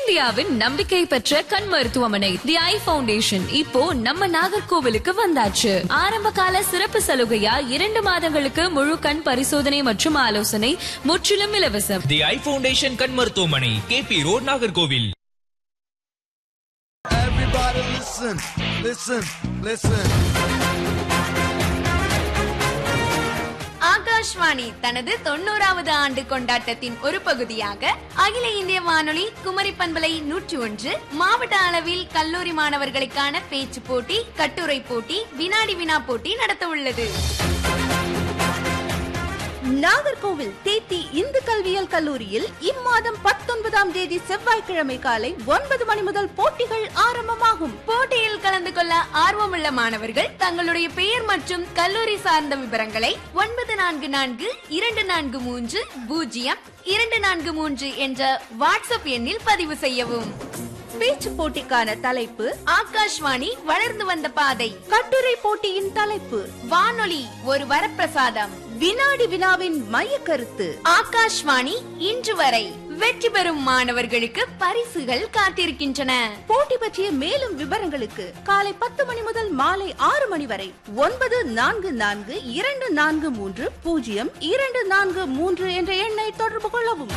தென்னிந்தியாவின் நம்பிக்கை பெற்ற கண் மருத்துவமனை தி ஐ ஃபவுண்டேஷன் இப்போ நம்ம நாகர்கோவிலுக்கு வந்தாச்சு ஆரம்ப கால சிறப்பு சலுகையா இரண்டு மாதங்களுக்கு முழு கண் பரிசோதனை மற்றும் ஆலோசனை முற்றிலும் இலவசம் தி ஐ ஃபவுண்டேஷன் கண் மருத்துவமனை KP road Nagercoil Everybody listen, listen, listen. Akashvani தனது தொண்ணூறாவது ஆண்டு கொண்டாட்டத்தின் ஒரு பகுதியாக அகில இந்திய வானொலி குமரி பண்பலை நூற்றி ஒன்று மாவட்ட அளவில் கல்லூரி மாணவர்களுக்கான பேச்சு போட்டி கட்டுரை போட்டி வினாடி வினா போட்டி நடத்த உள்ளது நாகர்கோவில் தேத்தி இந்து கல்வியியல் கல்லூரியில் இம்மாதம் பத்தொன்பதாம் தேதி செவ்வாய்க்கிழமை காலை ஒன்பது மணி முதல் போட்டிகள் ஆரம்பமாகும் போட்டியில் கலந்து கொள்ள ஆர்வமுள்ள மாணவர்கள் தங்களுடைய பெயர் மற்றும் கல்லூரி சார்ந்த விவரங்களை ஒன்பது நான்கு நான்கு இரண்டு நான்கு மூன்று பூஜ்ஜியம் இரண்டு நான்கு மூன்று என்ற வாட்ஸ்அப் எண்ணில் பதிவு செய்யவும் பேச்சு போட்டிக்கான தலைப்பு ஆகாஷ்வாணி வளர்ந்து வந்த பாதை கட்டுரை போட்டியின் தலைப்பு வானொலி ஒரு வரப்பிரசாதம் வினாடி வினாவின் மைய கருத்து ஆகாஷ்வாணி இன்று வரை வெற்றி பெறும் மாணவர்களுக்கு பரிசுகள் காத்திருக்கின்றன போட்டி பற்றிய மேலும் விவரங்களுக்கு காலை பத்து மணி முதல் மாலை ஆறு மணி வரை ஒன்பது நான்கு நான்கு இரண்டு நான்கு மூன்று பூஜ்ஜியம் இரண்டு நான்கு மூன்று என்ற எண்ணை தொடர்பு கொள்ளவும்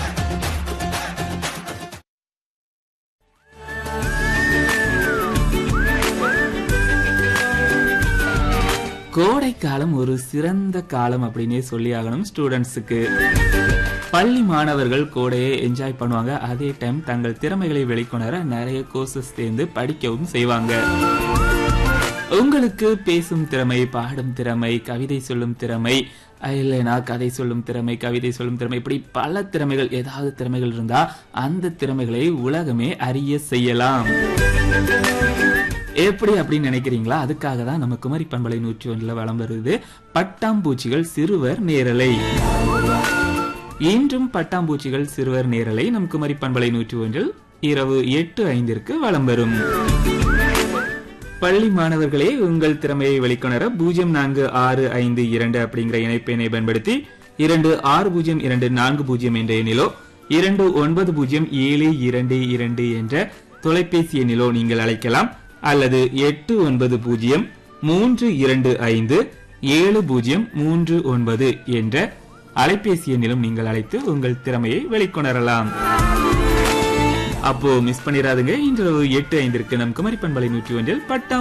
கோடை காலம் ஒரு சிறந்த காலம் அப்படின்னே சொல்லி ஆகணும் ஸ்டூடெண்ட்ஸுக்கு பள்ளி மாணவர்கள் கோடையை என்ஜாய் பண்ணுவாங்க அதே டைம் தங்கள் திறமைகளை வெளிக்கொணர நிறைய கோர்சஸ் சேர்ந்து படிக்கவும் செய்வாங்க உங்களுக்கு பேசும் திறமை பாடும் திறமை கவிதை சொல்லும் திறமை இல்லைனா கதை சொல்லும் திறமை கவிதை சொல்லும் திறமை இப்படி பல திறமைகள் ஏதாவது திறமைகள் இருந்தா அந்த திறமைகளை உலகமே அறிய செய்யலாம் எப்படி அப்படின்னு நினைக்கிறீங்களா அதுக்காக தான் நம்ம குமரி பண்பலை நூற்றி ஒன்றில் வளம் வருது பட்டாம்பூச்சிகள் சிறுவர் நேரலை இன்றும் பட்டாம்பூச்சிகள் சிறுவர் நேரலை நம் குமரி பண்பலை நூற்றி ஒன்றில் இரவு எட்டு ஐந்திற்கு வலம் வரும் பள்ளி மாணவர்களே உங்கள் திறமையை வெளிக்கொணர பூஜ்ஜியம் நான்கு ஆறு ஐந்து இரண்டு அப்படிங்கிற இணைப்பெண்ணை பயன்படுத்தி இரண்டு ஆறு பூஜ்ஜியம் இரண்டு நான்கு பூஜ்ஜியம் என்ற எண்ணிலோ இரண்டு ஒன்பது பூஜ்ஜியம் ஏழு இரண்டு இரண்டு என்ற தொலைபேசி எண்ணிலோ நீங்கள் அழைக்கலாம் அல்லது எட்டு ஒன்பது பூஜ்ஜியம் மூன்று இரண்டு ஐந்து ஏழு பூஜ்ஜியம் மூன்று ஒன்பது என்ற அலைபேசி எண்ணிலும் நீங்கள் அழைத்து உங்கள் திறமையை வெளிக்கொணரலாம் அப்போ மிஸ் பண்ணிடாதுங்க இன்று எட்டு ஐந்திற்கு நம் குமரி பண்பலை நூற்றி ஒன்றில் பட்டாம்